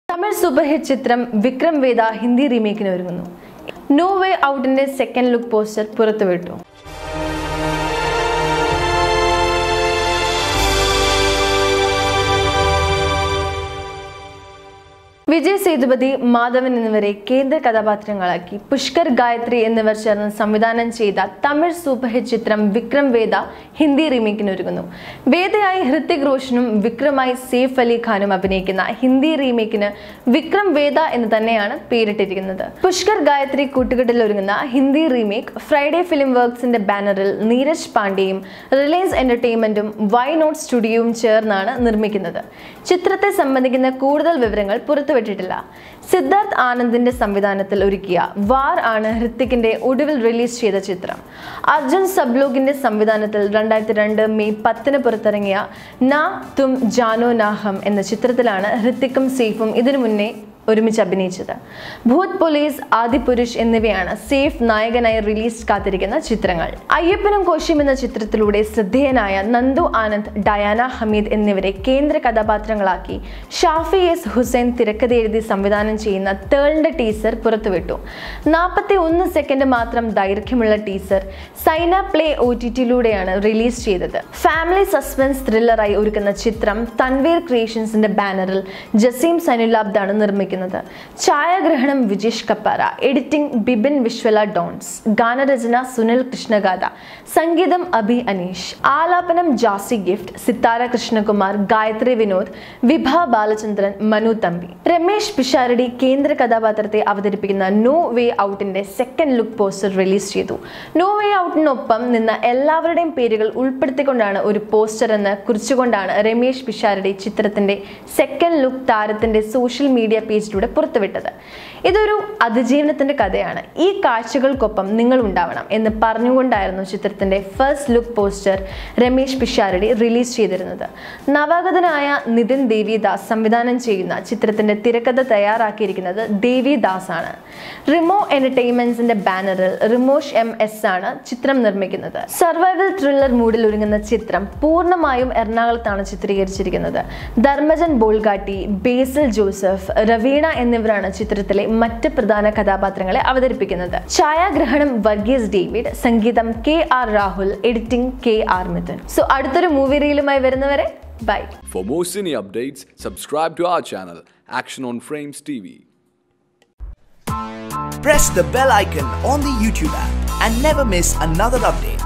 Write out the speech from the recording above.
Tamil super hit ചിത്രം വിക്രം വേദ ഹിന്ദി റീമേക്കിന് ഒരുങ്ങുന്നു നോ വേ ഔട്ടിന്റെ സെക്കൻഡ് ലുക്ക് പോസ്റ്റർ പുറത്തുവിട്ടു വിജയ് സേതുപതി മാധവൻ എന്നിവരെ കേന്ദ്ര കഥാപാത്രങ്ങളാക്കി പുഷ്കർ ഗായത്രി എന്നിവർ ചേർന്ന് സംവിധാനം ചെയ്ത തമിഴ് സൂപ്പർ ഹിറ്റ് ചിത്രം വിക്രം വേദ ഹിന്ദി റീമേക്കിന് ഒരുങ്ങുന്നു വേദയായി ഹൃത്തിക് റോഷനും വിക്രമായി സെയ്ഫ് അലി ഖാനും അഭിനയിക്കുന്ന ഹിന്ദി റീമേക്കിന് വിക്രം വേദ എന്ന് തന്നെയാണ് പേരിട്ടിരിക്കുന്നത് പുഷ്കർ ഗായത്രി കൂട്ടുകെട്ടിൽ ഒരുങ്ങുന്ന ഹിന്ദി റീമേക്ക് ഫ്രൈഡേ ഫിലിം വർക്ക്സിന്റെ ബാനറിൽ നീരജ് പാണ്ഡെയും റിലയൻസ് എന്റർടൈൻമെന്റും വൈ നോട്ട് സ്റ്റുഡിയോയും ചേർന്നാണ് നിർമ്മിക്കുന്നത് ചിത്രത്തെ സംബന്ധിക്കുന്ന കൂടുതൽ വിവരങ്ങൾ പുറത്തുവിട്ടിട്ടില്ല സിദ്ധാർത്ഥ് ആനന്ദിന്റെ സംവിധാനത്തിൽ ഒരുക്കിയ വാർ ആണ് ഹൃത്തിക്കിന്റെ ഒടുവിൽ റിലീസ് ചെയ്ത ചിത്രം അർജുൻ സബ്ലോഗിന്റെ സംവിധാനത്തിൽ രണ്ടായിരത്തി രണ്ട് മെയ് പത്തിന് പുറത്തിറങ്ങിയ നാ തും ജാനോ നാഹം എന്ന ചിത്രത്തിലാണ് ഹൃത്തിക്കും സേഫും ഇതിനു മുന്നേ ഒരുമിച്ച് അഭിനയിച്ചത് ഭൂത് പോലീസ് ആദിപുരുഷ് എന്നിവയാണ് സേഫ് നായകനായി റിലീസ് കാത്തിരിക്കുന്ന ചിത്രങ്ങൾ അയ്യപ്പനും കോശിയും എന്ന ചിത്രത്തിലൂടെ ശ്രദ്ധേയനായ നന്ദു ആനന്ദ് ഡയാന ഹമീദ് എന്നിവരെ കേന്ദ്ര കഥാപാത്രങ്ങളാക്കി ഷാഫി എസ് ഹുസൈൻ തിരക്കഥ എഴുതി സംവിധാനം ചെയ്യുന്ന തേളിന്റെ ടീസർ പുറത്തുവിട്ടു നാൽപ്പത്തി ഒന്ന് സെക്കൻഡ് മാത്രം ദൈർഘ്യമുള്ള teaser Saina play O T ടിയിലൂടെയാണ് റിലീസ് ചെയ്തത് ഫാമിലി സസ്പെൻസ് ത്രില്ലറായി ഒരുക്കുന്ന ചിത്രം തൻവീർ ക്രിയേഷൻസിന്റെ ബാനറിൽ ജസീം സനുലാബ്ദാണ് നിർമ്മിക്കുന്നത് ഛായാഗ്രഹണം വിജേഷ് കപ്പാര എഡിറ്റിംഗ് ബിബിൻ വിശ്വല ഡോൺസ് ഗാനരചന സുനിൽ കൃഷ്ണഗാഥ സംഗീതം അഭി അനീഷ് ആലാപനം ജാസി ഗിഫ്റ്റ് സിത്താര കൃഷ്ണകുമാർ ഗായത്രി വിനോദ് വിഭ ബാലചന്ദ്രൻ മനു തമ്പി രമേശ് പിഷാരടി കേന്ദ്ര കഥാപാത്രത്തെ അവതരിപ്പിക്കുന്ന നോ വേ ഔട്ടിന്റെ സെക്കൻഡ് ലുക്ക് പോസ്റ്റർ റിലീസ് ചെയ്തു നോ വേ ഔട്ടിനൊപ്പം നിന്ന എല്ലാവരുടെയും പേരുകൾ ഉൾപ്പെടുത്തിക്കൊണ്ടാണ് ഒരു പോസ്റ്റർ എന്ന് കുറിച്ചുകൊണ്ടാണ് രമേശ് പിഷാരടി ചിത്രത്തിന്റെ സെക്കൻഡ് ലുക്ക് താരത്തിന്റെ സോഷ്യൽ മീഡിയ പേജിലൂടെ പുറത്തുവിട്ടത് ഇതൊരു അതിജീവനത്തിന്റെ കഥയാണ് ഈ കാഴ്ചകൾക്കൊപ്പം നിങ്ങൾ ഉണ്ടാവണം എന്ന് പറഞ്ഞുകൊണ്ടായിരുന്നു ചിത്രത്തിന്റെ first look poster Ramesh Pisharody release ചെയ്തിരുന്നത് നവാഗതനായ നിതിൻ ദേവിദാസ് സംവിധാനം ചെയ്യുന്ന ചിത്രത്തിന്റെ തിരക്കഥ തയ്യാറാക്കിയിരിക്കുന്നത് ദേവിദാസ് ആണ് റിമോ എന്റർടൈൻമെന്റ്സിന്റെ ബാനറിൽ റിമോഷ് എം എസ് ആണ് ചിത്രം നിർമ്മിക്കുന്നത് സർവൈവൽ ത്രില്ലർ മൂഡിൽ ഒരുങ്ങുന്ന ചിത്രം പൂർണ്ണമായും എറണാകുളത്താണ് ചിത്രീകരിച്ചിരിക്കുന്നത് ധർമ്മജൻ ബോൾഗാട്ടി ബേസിൽ ജോസഫ് റവീണ എന്നിവരാണ് ചിത്രത്തിലെ മറ്റ് പ്രധാന കഥാപാത്രങ്ങളെ അവതരിപ്പിക്കുന്നത് ഛായാഗ്രഹണം വർഗീസ് ഡേവിഡ് സംഗീതം K R Rahul editing K R Mithun so അടുത്തൊരു മൂവി റീലുമായി വരുന്നവരെ bye For more cine updates, subscribe to our channel, Action on Frames TV. Press the bell icon on the YouTube app and never miss another update.